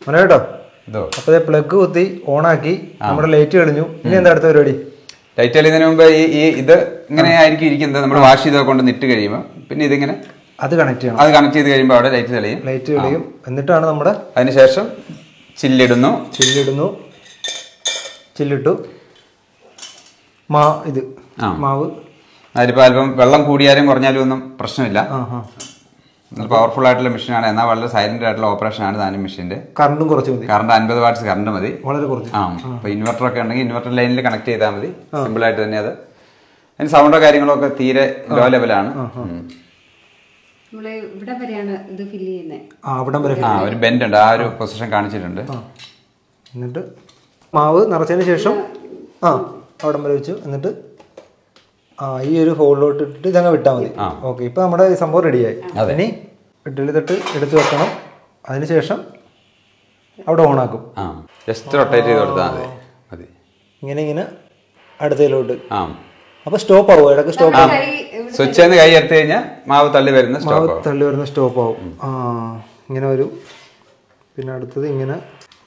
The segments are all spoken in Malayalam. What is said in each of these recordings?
മനോട്ടോ ഇതോ അപ്പൊ പ്ലഗ് കുത്തി ഓണാക്കി നമ്മുടെ ലൈറ്റ് കളിഞ്ഞു ഇനി എന്താ അടുത്ത പരിപാടി ലൈറ്റ് കളിയുന്നതിന് മുമ്പ് ഈ ഈ ഇത് ഇങ്ങനെ ആയിരിക്കും ഇരിക്കുന്നത് നമ്മൾ വാഷ് ചെയ്തൊക്കെ കൊണ്ട് നിട്ട് കഴിയുമ്പോൾ പിന്നെ ഇതിങ്ങനെ അത് കണക്ട് ചെയ്യണം അത് കണക്ട് ചെയ്ത് കഴിയുമ്പോൾ അവിടെ ലൈറ്റ് തെളിയും ലൈറ്റ് കളിയും എന്നിട്ടാണ് നമ്മുടെ അതിനുശേഷം ചില്ലിടുന്നു ചില്ലിടുന്നു ചില്ലിട്ടു മാ ഇത് ആ. മാവ് അതിലിപ്പോൾ അല്പം വെള്ളം കൂടിയാലും കുറഞ്ഞാലും ഒന്നും പ്രശ്നമില്ല ആ ആ നല്ല പവർഫുൾ ആയിട്ടുള്ള മെഷീനാണ് എന്നാൽ വളരെ സൈലന്റ് ആയിട്ടുള്ള ഓപ്പറേഷൻ ആണ് താനും മെഷീന്റെ കറണ്ടും കുറച്ച് മതി കറണ്ട് അൻപത് വാട്ട്സ് കറണ്ട് മതി വളരെ കുറച്ച് ആ അപ്പൊ ഇൻവെർട്ടർ ഒക്കെ ഉണ്ടെങ്കിൽ ഇൻവെർട്ടർ ലൈനിൽ കണക്ട് ചെയ്താൽ മതി സിമ്പിൾ ആയിട്ട് തന്നെ അത് അതിന് സൗണ്ടോ കാര്യങ്ങളോ ഒക്കെ തീരെ ലോ ലെവലാണ് നമ്മള് ഇവിടെ വരെയാണ് ഇത് ഫില്ല് ചെയ്യുന്നത് ആ അവിടം വരെ ആ ഒരു ബെൻഡ് ഉണ്ട് ആ ഒരു പൊസിഷൻ കാണിച്ചിട്ടുണ്ട് എന്നിട്ട് മാവ് നിറച്ചതിന് ശേഷം ആ അവിടം വരെ വെച്ചു എന്നിട്ട് ആ ഈ ഒരു ഹോളിലോട്ട് ഇട്ടിട്ട് ഇതങ്ങ് വിട്ടാൽ മതി ഓക്കെ ഇപ്പൊ നമ്മുടെ ഈ സംഭവം റെഡിയായി ഇനി ഇഡ്ഡലി തട്ട് എടുത്ത് വെക്കണം അതിനുശേഷം അവിടെ ഓണാക്കും ആ ജസ്റ്റ് റൊട്ടേറ്റ് ചെയ്ത് കൊടുത്താൽ മതി മതി ഇങ്ങനെ ഇങ്ങനെ അടുത്തതിലോട്ട് ആ അപ്പൊ സ്റ്റോപ്പ് ആവും ഇടയ്ക്ക് സ്റ്റോപ്പ് ആവും സ്വിച്ച് നിന്ന് കൈ എടുത്തു കഴിഞ്ഞാൽ മാവ് തള്ളി വരുന്ന മാവ് സ്റ്റോപ്പ് തള്ളി വരുന്ന സ്റ്റോപ്പ് ആവും ആ ഇങ്ങനെ വരും പിന്നെ അടുത്തത് ഇങ്ങനെ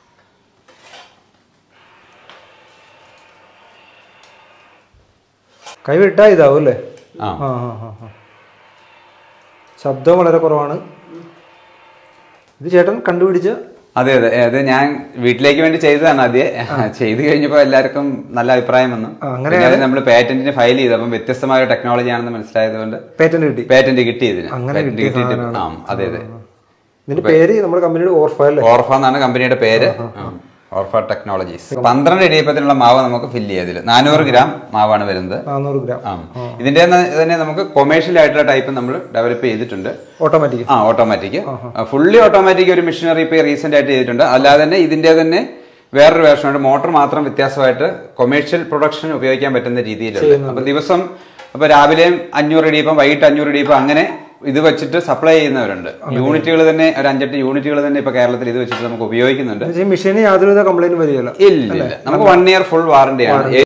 കൈ വിട്ടാ ഇതാവും അല്ലേ ആ ആ ആ ആ ആ. ശബ്ദം വളരെ കുറവാണ് ഇത് ചേട്ടൻ കണ്ടുപിടിച്ച അതെ അതെ അത് ഞാൻ വീട്ടിലേക്ക് വേണ്ടി ചെയ്തതാണ് ആദ്യം ചെയ്ത് കഴിഞ്ഞപ്പോൾ എല്ലാവർക്കും നല്ല അഭിപ്രായം വന്നു ആ, അങ്ങനെ നമ്മൾ പാറ്റന്റിന് ഫയൽ ചെയ്തു അപ്പം വ്യത്യസ്തമായ ടെക്നോളജി ആണെന്ന് മനസ്സിലായതുകൊണ്ട് പേറ്റന്റ് കിട്ടി പാറ്റന്റ് കിട്ടി ഇതിന് അങ്ങനെ പാറ്റന്റ് കിട്ടിയ കിട്ടിയിട്ട് ആ അതെ അതെ ഇതിന്റെ പേര് നമ്മുടെ കമ്പനിയുടെ ഓർഫ അല്ലേ ഓർഫ എന്നാണ് കമ്പനിയുടെ പേര് ഓർഫ ടെക്നോളജീസ് പന്ത്രണ്ട് ഇടിയപ്പത്തിനുള്ള മാവ് നമുക്ക് ഫില്ല് ചെയ്യാം ഇതിൽ നാനൂറ് ഗ്രാം മാവാണ് വരുന്നത് നാനൂറ് ഗ്രാം ആ ഇതിന്റെ തന്നെ നമുക്ക് കൊമേഴ്ഷ്യൽ ആയിട്ടുള്ള ടൈപ്പ് നമ്മൾ ഡെവലപ്പ് ചെയ്തിട്ടുണ്ട് ഓട്ടോമാറ്റിക് ആ ഓട്ടോമാറ്റിക് ഫുള്ളി ഓട്ടോമാറ്റിക് ഒരു മെഷീനറി ഇപ്പൊ റീസെന്റ് ആയിട്ട് ചെയ്തിട്ടുണ്ട് അല്ലാതെ തന്നെ ഇതിന്റെ തന്നെ വേറൊരു വേർഷൻ ഉണ്ട് മോട്ടോർ മാത്രം വ്യത്യാസമായിട്ട് കൊമേഴ്ഷ്യൽ പ്രൊഡക്ഷൻ ഉപയോഗിക്കാൻ പറ്റുന്ന രീതിയിലുണ്ട് അപ്പൊ ദിവസം അപ്പൊ രാവിലെയും അഞ്ഞൂറ് ഇടിയപ്പം വൈകിട്ട് അഞ്ഞൂറ് ഇടിയപ്പം അങ്ങനെ ഇത് വെച്ചിട്ട് സപ്ലൈ ചെയ്യുന്നവരുണ്ട് യൂണിറ്റുകൾ തന്നെ ഒരു അഞ്ചെട്ട് യൂണിറ്റുകൾ തന്നെ ഇപ്പൊ കേരളത്തിൽ ഇത് വെച്ചിട്ട് നമുക്ക് ഉപയോഗിക്കുന്നുണ്ട് മെഷീന് യാതൊരുവിധ കംപ്ലൈന്റും വരികയില്ല ഇല്ല ഇല്ല നമുക്ക് വൺ ഇയർ ഫുൾ വാറണ്ടിയാണ്